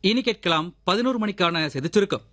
இனி கேட்கலாம் பதினோரு மணிக்கான செய்திச் சுருக்கம்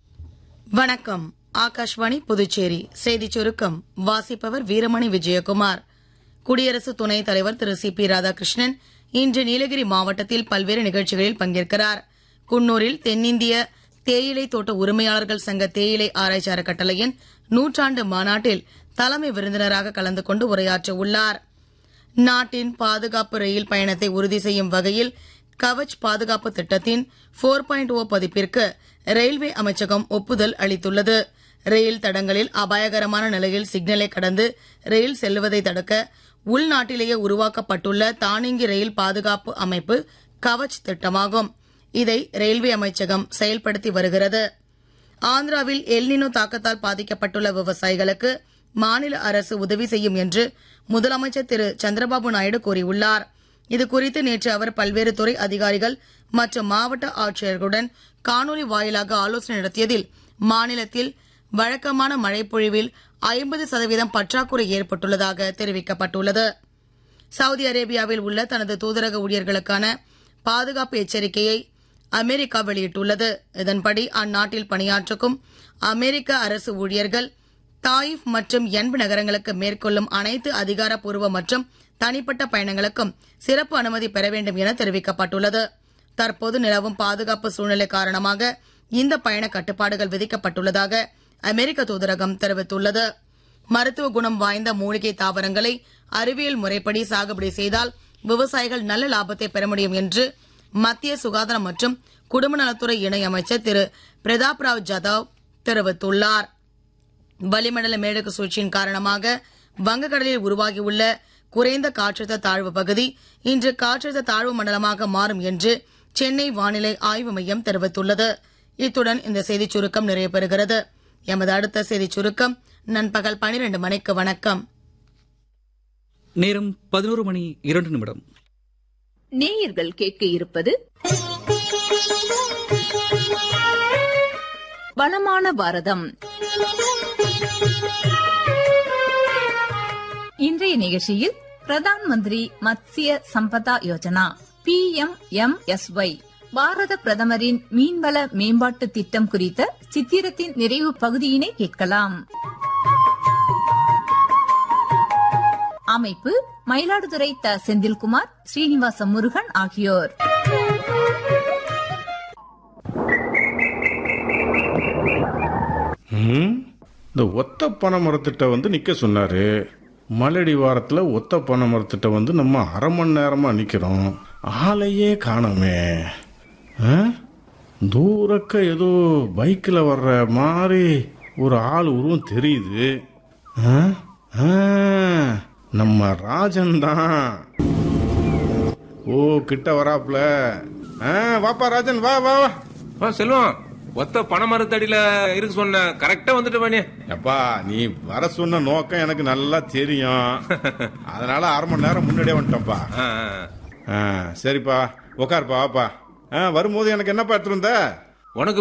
வணக்கம் ஆகாஷ்வாணி புதுச்சேரி செய்திச் சுருக்கம் வாசிப்பவர் வீரமணி விஜயகுமார் குடியரசு துணைத் தலைவர் திரு சி பி ராதாகிருஷ்ணன் இன்று நீலகிரி மாவட்டத்தில் பல்வேறு நிகழ்ச்சிகளில் பங்கேற்கிறார் குன்னூரில் தென்னிந்திய தேயிலை தோட்ட உரிமையாளர்கள் சங்க தேயிலை ஆராய்ச்சி அறக்கட்டளையின் நூற்றாண்டு மாநாட்டில் தலைமை விருந்தினராக கலந்து கொண்டு உரையாற்ற உள்ளார் நாட்டின் பாதுகாப்பு ரயில் பயணத்தை உறுதி செய்யும் வகையில் கவச் பாதுகாப்பு திட்டத்தின் போர் பாயிண்ட் ஓ பதிப்பிற்கு ரயில்வே அமைச்சகம் ஒப்புதல் அளித்துள்ளது ரயில் தடங்களில் அபாயகரமான நிலையில் சிக்னலை கடந்து ரயில் செல்லுவதை தடுக்க உள்நாட்டிலேயே உருவாக்கப்பட்டுள்ள தானியங்கி ரயில் பாதுகாப்பு அமைப்பு கவச் திட்டமாகும் இதை ரயில்வே அமைச்சகம் செயல்படுத்தி வருகிறது ஆந்திராவில் எல்னினோ தாக்கத்தால் பாதிக்கப்பட்டுள்ள விவசாயிகளுக்கு மாநில அரசு உதவி செய்யும் என்று முதலமைச்சர் திரு சந்திரபாபு நாயுடு கூறியுள்ளார் இது குறித்து நேற்று அவர் பல்வேறு துறை அதிகாரிகள் மற்றும் மாவட்ட ஆட்சியர்களுடன் காணொலி வாயிலாக ஆலோசனை நடத்தியதில் மாநிலத்தில் வழக்கமான மழைப்பொழிவில் ஐம்பது சதவீதம் பற்றாக்குறை ஏற்பட்டுள்ளதாக தெரிவிக்கப்பட்டுள்ளது சவுதி அரேபியாவில் உள்ள தனது தூதரக ஊழியர்களுக்கான பாதுகாப்பு எச்சரிக்கையை அமெரிக்கா வெளியிட்டுள்ளது இதன்படி அந்நாட்டில் பணியாற்றுக்கும் அமெரிக்க அரசு ஊழியர்கள் தாயிஃப் மற்றும் என்ப் நகரங்களுக்கு மேற்கொள்ளும் அனைத்து அதிகாரப்பூர்வ மற்றும் தனிப்பட்ட பயணங்களுக்கும் சிறப்பு அனுமதி பெற வேண்டும் என தெரிவிக்கப்பட்டுள்ளது தற்போது நிலவும் பாதுகாப்பு சூழ்நிலை காரணமாக இந்த பயண கட்டுப்பாடுகள் விதிக்கப்பட்டுள்ளதாக அமெரிக்க தூதரகம் தெரிவித்துள்ளது மருத்துவ குணம் வாய்ந்த மூலிகை தாவரங்களை அறிவியல் முறைப்படி சாகுபடி செய்தால் விவசாயிகள் நல்ல லாபத்தை பெற முடியும் என்று மத்திய சுகாதாரம் மற்றும் குடும்ப நலத்துறை இணை அமைச்சர் திரு பிரதாப் ராவ் ஜாதவ் தெரிவித்துள்ளார் வளிமண்டல மேலடுக்கு சுழற்சியின் காரணமாக வங்கக்கடலில் உருவாகியுள்ள குறைந்த காற்றழுத்த தாழ்வு பகுதி இன்று காற்றழுத்த தாழ்வு மண்டலமாக மாறும் என்று சென்னை வானிலை ஆய்வு மையம் தெரிவித்துள்ளது இத்துடன் இந்த செய்திச் சுருக்கம் நிறைவு பெறுகிறது எமது அடுத்த செய்திச் சுருக்கம் நண்பகல் பனிரெண்டு மணிக்கு வணக்கம் நேரம் பதினோரு மணி இரண்டு நிமிடம் நேயர்கள் கேட்க இருப்பது வளமான பாரதம் இன்றைய நிகழ்ச்சியில் Pradhan Mantri Matsya Sampada Yojana P M M S Y பாரத பிரதமரின் மீன்வள மேம்பாட்டு திட்டம் குறித்த சித்திரத்தின் நிறைவு பகுதியினை கேட்கலாம் அமைப்பு மயிலாடுதுறை த செந்தில்குமார் ஸ்ரீனிவாச முருகன் ஆகியோர் ம், இந்த ஒத்த பனை மரத்திட்ட வந்து நிக்க சொன்னாரு மலடி வாரத்துல ஒத்த பனை மரத்திட்ட வந்து நம்ம அரை மணி நேரமா நிக்கிறோம் ஆளையே காணோமே ஆ? தூரக்க ஏதோ பைக்கில் வர்ற மாதிரி ஒரு ஆள் உருவம் தெரியுது ஆ? ஆ, நம்ம ராஜன் தான் ஓ கிட்ட வராப்ல ஆ, வாப்பா ராஜன் வா வா வா ஆ செல்வம் ஒத்த பனை மரத்தடியில இருக்கு சொன்ன கரெக்டா வந்துட்டு பண்ணி எப்பா நீ வர சொன்ன நோக்கம் எனக்கு நல்லா தெரியும் அதனால அரை மணி நேரம் முன்னாடியே வந்துட்டேன்ப்பா ஆ, சரிப்பா உக்காருப்பா வாப்பா ஆ, வரும்போது எனக்கு என்னப்பா எடுத்துருந்த உனக்கு